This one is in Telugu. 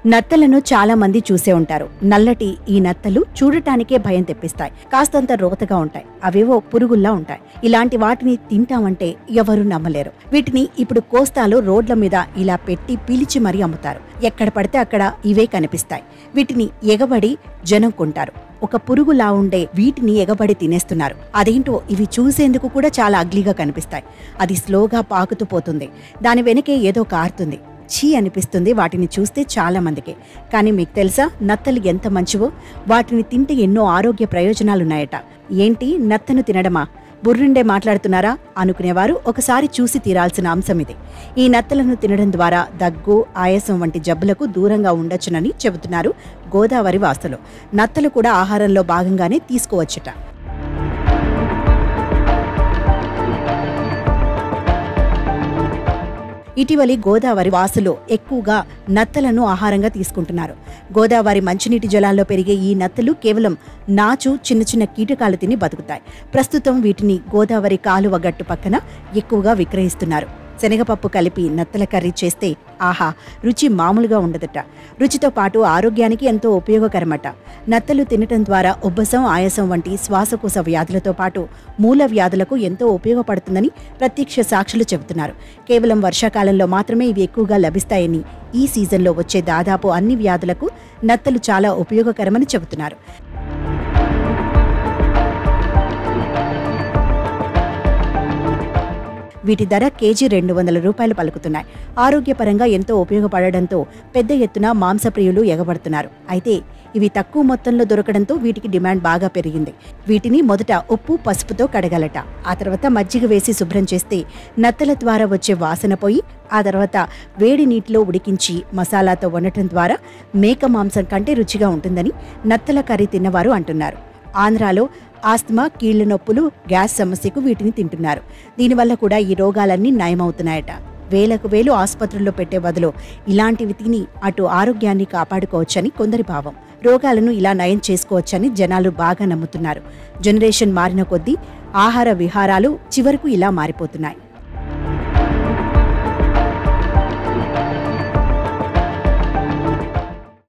నత్తలను చాలా మంది చూసే ఉంటారు నల్లటి ఈ నత్తలు చూడటానికే భయం తెప్పిస్తాయి కాస్తంత రోతగా ఉంటాయి అవేవో పురుగుల్లా ఉంటాయి ఇలాంటి వాటిని తింటామంటే ఎవరు నమ్మలేరు వీటిని ఇప్పుడు కోస్తాలో రోడ్ల మీద ఇలా పెట్టి పీలిచి మరీ అమ్ముతారు ఎక్కడ పడితే అక్కడ ఇవే కనిపిస్తాయి వీటిని ఎగబడి జనం కొంటారు ఒక పురుగులా ఉండే వీటిని ఎగబడి తినేస్తున్నారు అదేంటో ఇవి చూసేందుకు కూడా చాలా అగ్లీగా కనిపిస్తాయి అది స్లోగా పాకుతూ పోతుంది దాని వెనకే ఏదో కారుతుంది ఛీ అనిపిస్తుంది వాటిని చూస్తే చాలా మందికి కానీ మీకు తెలుసా నత్తలు ఎంత మంచివో వాటిని తింటే ఎన్నో ఆరోగ్య ప్రయోజనాలున్నాయట ఏంటి నత్తను తినడమా బుర్రుండే మాట్లాడుతున్నారా అనుకునేవారు ఒకసారి చూసి తీరాల్సిన అంశం ఇది ఈ నత్తలను తినడం ద్వారా దగ్గు ఆయాసం వంటి జబ్బులకు దూరంగా ఉండొచ్చునని చెబుతున్నారు గోదావరి వాసులు నత్తలు కూడా ఆహారంలో భాగంగానే తీసుకోవచ్చుట ఇటీవలి గోదావరి వాసులు ఎక్కువగా నత్తలను ఆహారంగా తీసుకుంటున్నారు గోదావరి మంచినీటి జలాల్లో పెరిగే ఈ నత్తలు కేవలం నాచు చిన్న చిన్న కీటకాలు తిని బతుకుతాయి ప్రస్తుతం వీటిని గోదావరి కాలువ గట్టు పక్కన ఎక్కువగా విక్రయిస్తున్నారు శనగపప్పు కలిపి నత్తల కర్రీ చేస్తే ఆహా రుచి మామూలుగా ఉండదట రుచితో పాటు ఆరోగ్యానికి ఎంతో ఉపయోగకరమట నత్తలు తినటం ద్వారా ఉబ్బసం ఆయాసం వంటి శ్వాసకోశ వ్యాధులతో పాటు మూల వ్యాధులకు ఎంతో ఉపయోగపడుతుందని ప్రత్యక్ష సాక్షులు చెబుతున్నారు కేవలం వర్షాకాలంలో మాత్రమే ఇవి ఎక్కువగా లభిస్తాయని ఈ సీజన్లో వచ్చే దాదాపు అన్ని వ్యాధులకు నత్తలు చాలా ఉపయోగకరమని చెబుతున్నారు వీటి ధర కేజీ రెండు వందల రూపాయలు పలుకుతున్నాయి ఆరోగ్యపరంగా ఎంతో ఉపయోగపడడంతో పెద్ద ఎత్తున మాంసప్రియులు ఎగబడుతున్నారు అయితే ఇవి తక్కువ మొత్తంలో దొరకడంతో వీటికి డిమాండ్ బాగా పెరిగింది వీటిని మొదట ఉప్పు పసుపుతో కడగలట ఆ తర్వాత మజ్జిగ వేసి శుభ్రం చేస్తే నత్తల ద్వారా వచ్చే వాసన పోయి ఆ తర్వాత వేడి నీటిలో ఉడికించి మసాలాతో వండటం ద్వారా మేక మాంసం కంటే రుచిగా ఉంటుందని నత్తల కర్రీ తిన్నవారు అంటున్నారు ఆంధ్రాలో ఆస్తమా కీళ్ల నొప్పులు గ్యాస్ సమస్యకు వీటిని తింటున్నారు దీనివల్ల కూడా ఈ రోగాలన్నీ నయమవుతున్నాయట వేలకు వేలు ఆసుపత్రుల్లో పెట్టే బదులు ఇలాంటివి తిని అటు ఆరోగ్యాన్ని కాపాడుకోవచ్చని కొందరి భావం రోగాలను ఇలా నయం చేసుకోవచ్చని జనాలు బాగా నమ్ముతున్నారు జనరేషన్ మారిన కొద్దీ ఆహార విహారాలు చివరకు ఇలా మారిపోతున్నాయి